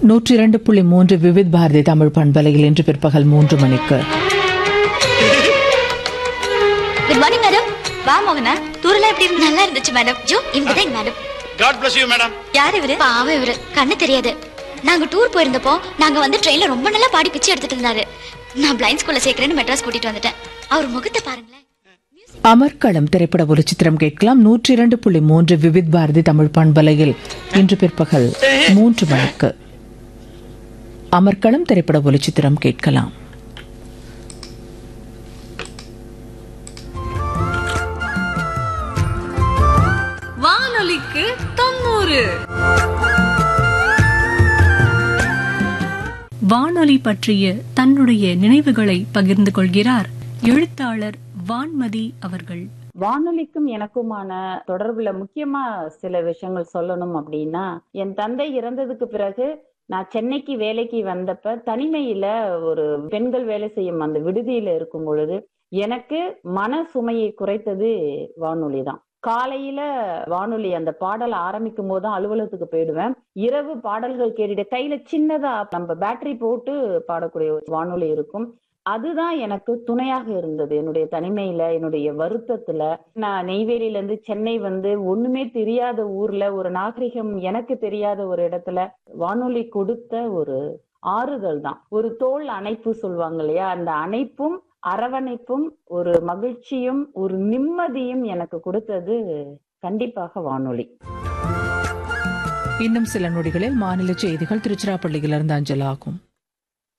நூற்றி இரண்டு புள்ளி மூன்று விவித் பாரதி தமிழ் பண்பலையில் இன்று பிற்பகல் மூன்று மணிக்கு குட் மார்னிங் மேடம் வா மோகனா டூர்லாம் எப்படி இருந்து நல்லா இருந்துச்சு மேடம் ஜோ இவங்க தான் madam god bless you madam யார் இவரு பாவம் இவரு கண்ணு தெரியாது நாங்க டூர் போயிருந்தப்போ நாங்க வந்து ட்ரெயின்ல ரொம்ப நல்லா பாடி பிச்சை எடுத்துட்டு இருந்தாரு நான் பிளைண்ட் ஸ்கூல்ல சேர்க்கிறேன்னு மெட்ராஸ் கூட்டிட்டு வந்துட்டேன் அவர் முகத்தை பாருங்களேன் அமர்க்களம் திரைப்பட ஒலிச்சித்திரம் கேட்கலாம் நூற்றி இரண்டு புள்ளி மூன்று விவித் பாரதி தமிழ் பண்பலையில் இன்று பிற்பகல் மூன்று மணிக்கு அமர்க்களம் திரைப்பட ஒலிச்சித்திரம் கேட்கலாம் வானொலிக்கு தொண்ணூறு வானொலி பற்றிய தன்னுடைய நினைவுகளை பகிர்ந்து கொள்கிறார் எழுத்தாளர் வான்மதி அவர்கள் வானொலிக்கும் எனக்குமான தொடர்புல முக்கியமா சில விஷயங்கள் சொல்லணும் அப்படின்னா என் தந்தை இறந்ததுக்கு பிறகு நான் சென்னைக்கு வேலைக்கு வந்தப்ப தனிமையில ஒரு பெண்கள் வேலை செய்யும் அந்த விடுதியில இருக்கும் பொழுது எனக்கு மன சுமையை குறைத்தது வானொலி தான் காலையில வானொலி அந்த பாடல் ஆரம்பிக்கும் போது தான் அலுவலகத்துக்கு போயிடுவேன் இரவு பாடல்கள் கேட்டுட்டு கையில சின்னதா நம்ம பேட்டரி போட்டு பாடக்கூடிய ஒரு வானொலி இருக்கும் அதுதான் எனக்கு துணையாக இருந்தது என்னுடைய தனிமையில என்னுடைய வருத்தத்துல நான் நெய்வேலியில இருந்து சென்னை வந்து ஒண்ணுமே தெரியாத ஊர்ல ஒரு நாகரிகம் எனக்கு தெரியாத ஒரு இடத்துல வானொலி கொடுத்த ஒரு ஆறுதல் தான் ஒரு தோல் அணைப்பு சொல்லுவாங்க இல்லையா அந்த அணைப்பும் அரவணைப்பும் ஒரு மகிழ்ச்சியும் ஒரு நிம்மதியும் எனக்கு கொடுத்தது கண்டிப்பாக வானொலி இன்னும் சில நொடிகளில் மாநில செய்திகள் திருச்சிராப்பள்ளியிலிருந்து அஞ்சலாகும்